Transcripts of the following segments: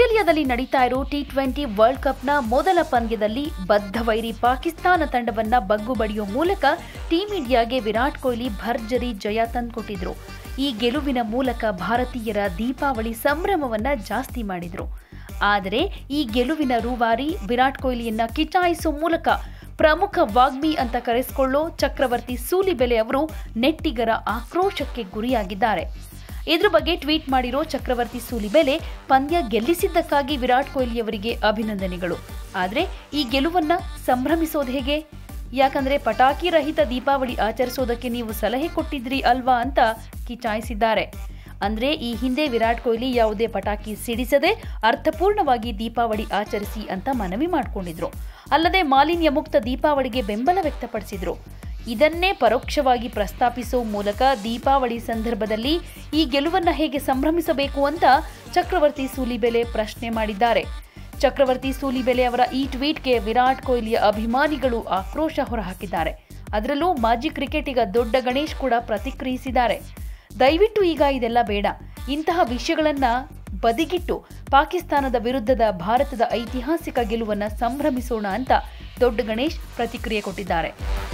ಆಸ್ಟ್ರೇಲಿಯಾದಲ್ಲಿ ನಡೀತಾ ಇರೋ ಟಿ ಟ್ವೆಂಟಿ ವರ್ಲ್ಡ್ ಕಪ್ನ ಮೊದಲ ಪಂದ್ಯದಲ್ಲಿ ಬದ್ಧ ವೈರಿ ಪಾಕಿಸ್ತಾನ ತಂಡವನ್ನ ಬಗ್ಗು ಬಡಿಯೋ ಮೂಲಕ ಟೀಂ ಇಂಡಿಯಾಗೆ ವಿರಾಟ್ ಕೊಹ್ಲಿ ಭರ್ಜರಿ ಜಯ ತಂದ್ಕೊಟ್ಟಿದ್ರು ಈ ಗೆಲುವಿನ ಮೂಲಕ ಭಾರತೀಯರ ದೀಪಾವಳಿ ಸಂಭ್ರಮವನ್ನ ಜಾಸ್ತಿ ಮಾಡಿದ್ರು ಆದರೆ ಈ ಗೆಲುವಿನ ರೂವಾರಿ ವಿರಾಟ್ ಕೊಹ್ಲಿಯನ್ನ ಕಿಚಾಯಿಸೋ ಮೂಲಕ ಪ್ರಮುಖ ವಾಗ್ಮಿ ಅಂತ ಕರೆಸಿಕೊಳ್ಳೋ ಚಕ್ರವರ್ತಿ ಸೂಲಿಬೆಲೆ ಅವರು ನೆಟ್ಟಿಗರ ಆಕ್ರೋಶಕ್ಕೆ ಗುರಿಯಾಗಿದ್ದಾರೆ ಇದ್ರ ಬಗ್ಗೆ ಟ್ವೀಟ್ ಮಾಡಿರೋ ಚಕ್ರವರ್ತಿ ಸೂಲಿಬೆಲೆ ಪಂದ್ಯ ಗೆಲ್ಲಿಸಿದ್ದಕ್ಕಾಗಿ ವಿರಾಟ್ ಕೊಹ್ಲಿ ಅವರಿಗೆ ಅಭಿನಂದನೆಗಳು ಆದರೆ ಈ ಗೆಲುವನ್ನ ಸಂಭ್ರಮಿಸೋದು ಹೇಗೆ ಯಾಕಂದ್ರೆ ಪಟಾಕಿ ರಹಿತ ದೀಪಾವಳಿ ಆಚರಿಸೋದಕ್ಕೆ ನೀವು ಸಲಹೆ ಕೊಟ್ಟಿದ್ರಿ ಅಲ್ವಾ ಅಂತ ಕಿಚಾಯಿಸಿದ್ದಾರೆ ಅಂದ್ರೆ ಈ ಹಿಂದೆ ವಿರಾಟ್ ಕೊಹ್ಲಿ ಯಾವುದೇ ಪಟಾಕಿ ಸಿಡಿಸದೆ ಅರ್ಥಪೂರ್ಣವಾಗಿ ದೀಪಾವಳಿ ಆಚರಿಸಿ ಅಂತ ಮನವಿ ಮಾಡಿಕೊಂಡಿದ್ರು ಅಲ್ಲದೆ ಮಾಲಿನ್ಯ ಮುಕ್ತ ದೀಪಾವಳಿಗೆ ಬೆಂಬಲ ವ್ಯಕ್ತಪಡಿಸಿದ್ರು ಇದನ್ನೇ ಪರೋಕ್ಷವಾಗಿ ಪ್ರಸ್ತಾಪಿಸೋ ಮೂಲಕ ದೀಪಾವಳಿ ಸಂದರ್ಭದಲ್ಲಿ ಈ ಗೆಲುವನ್ನ ಹೇಗೆ ಸಂಭ್ರಮಿಸಬೇಕು ಅಂತ ಚಕ್ರವರ್ತಿ ಸೂಲಿಬೆಲೆ ಪ್ರಶ್ನೆ ಮಾಡಿದ್ದಾರೆ ಚಕ್ರವರ್ತಿ ಸೂಲಿಬೆಲೆ ಅವರ ಈ ಟ್ವೀಟ್ಗೆ ವಿರಾಟ್ ಕೊಹ್ಲಿಯ ಅಭಿಮಾನಿಗಳು ಆಕ್ರೋಶ ಹೊರಹಾಕಿದ್ದಾರೆ ಅದರಲ್ಲೂ ಮಾಜಿ ಕ್ರಿಕೆಟಿಗ ದೊಡ್ಡ ಗಣೇಶ್ ಕೂಡ ಪ್ರತಿಕ್ರಿಯಿಸಿದ್ದಾರೆ ದಯವಿಟ್ಟು ಈಗ ಇದೆಲ್ಲ ಬೇಡ ಇಂತಹ ವಿಷಯಗಳನ್ನ ಬದಿಗಿಟ್ಟು ಪಾಕಿಸ್ತಾನದ ವಿರುದ್ಧದ ಭಾರತದ ಐತಿಹಾಸಿಕ ಗೆಲುವನ್ನ ಸಂಭ್ರಮಿಸೋಣ ಅಂತ ದೊಡ್ಡ ಗಣೇಶ್ ಪ್ರತಿಕ್ರಿಯೆ ಕೊಟ್ಟಿದ್ದಾರೆ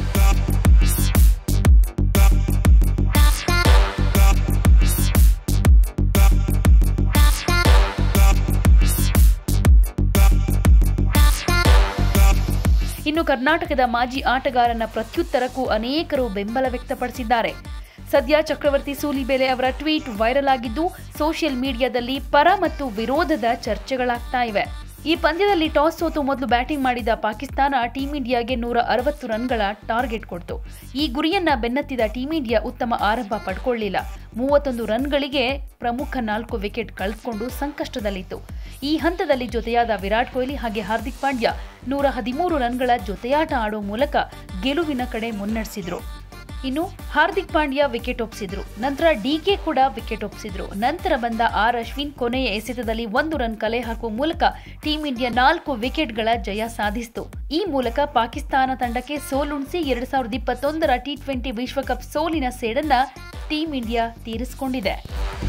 ಇನ್ನು ಕರ್ನಾಟಕದ ಮಾಜಿ ಆಟಗಾರನ ಪ್ರತ್ಯುತ್ತರಕ್ಕೂ ಅನೇಕರು ಬೆಂಬಲ ವ್ಯಕ್ತಪಡಿಸಿದ್ದಾರೆ ಸದ್ಯ ಚಕ್ರವರ್ತಿ ಸೂಲಿಬೆಲೆ ಅವರ ಟ್ವೀಟ್ ವೈರಲ್ ಆಗಿದ್ದು ಸೋಷಿಯಲ್ ಮೀಡಿಯಾದಲ್ಲಿ ಪರ ಮತ್ತು ವಿರೋಧದ ಚರ್ಚೆಗಳಾಗ್ತಾ ಇವೆ ಈ ಪಂದ್ಯದಲ್ಲಿ ಟಾಸ್ ಸೋತು ಮೊದಲು ಬ್ಯಾಟಿಂಗ್ ಮಾಡಿದ ಪಾಕಿಸ್ತಾನ ಟೀಂ ಇಂಡಿಯಾಗೆ ನೂರ ಅರವತ್ತು ರನ್ಗಳ ಟಾರ್ಗೆಟ್ ಕೊಡ್ತು ಈ ಗುರಿಯನ್ನ ಬೆನ್ನತ್ತಿದ ಟೀಂ ಇಂಡಿಯಾ ಉತ್ತಮ ಆರಂಭ ಪಡ್ಕೊಳ್ಳಿಲ್ಲ ಮೂವತ್ತೊಂದು ರನ್ಗಳಿಗೆ ಪ್ರಮುಖ ನಾಲ್ಕು ವಿಕೆಟ್ ಕಳೆದುಕೊಂಡು ಸಂಕಷ್ಟದಲ್ಲಿತ್ತು ಈ ಹಂತದಲ್ಲಿ ಜೊತೆಯಾದ ವಿರಾಟ್ ಕೊಹ್ಲಿ ಹಾಗೆ ಹಾರ್ದಿಕ್ ಪಾಂಡ್ಯ ನೂರ ಹದಿಮೂರು ರನ್ಗಳ ಜೊತೆಯಾಟ ಆಡೋ ಮೂಲಕ ಗೆಲುವಿನ ಕಡೆ ಮುನ್ನಡೆಸಿದ್ರು ಇನ್ನು ಹಾರ್ದಿಕ್ ಪಾಂಡ್ಯ ವಿಕೆಟ್ ಒಪ್ಪಿಸಿದ್ರು ನಂತರ ಡಿಕೆ ಕೂಡ ವಿಕೆಟ್ ಒಪ್ಪಿಸಿದ್ರು ನಂತರ ಬಂದ ಆರ್ ಅಶ್ವಿನ್ ಕೊನೆಯ ಎಸೆತದಲ್ಲಿ ಒಂದು ರನ್ ಕಲೆ ಹಾಕುವ ಮೂಲಕ ಟೀಂ ಇಂಡಿಯಾ ನಾಲ್ಕು ವಿಕೆಟ್ಗಳ ಜಯ ಸಾಧಿಸಿತು ಈ ಮೂಲಕ ಪಾಕಿಸ್ತಾನ ತಂಡಕ್ಕೆ ಸೋಲುಣಿಸಿ ಎರಡ್ ಸಾವಿರದ ಇಪ್ಪತ್ತೊಂದರ ಟಿ ಟ್ವೆಂಟಿ ವಿಶ್ವಕಪ್ ಸೋಲಿನ ಸೇಡನ್ನ ಟೀಂ ಇಂಡಿಯಾ ತೀರಿಸಿಕೊಂಡಿದೆ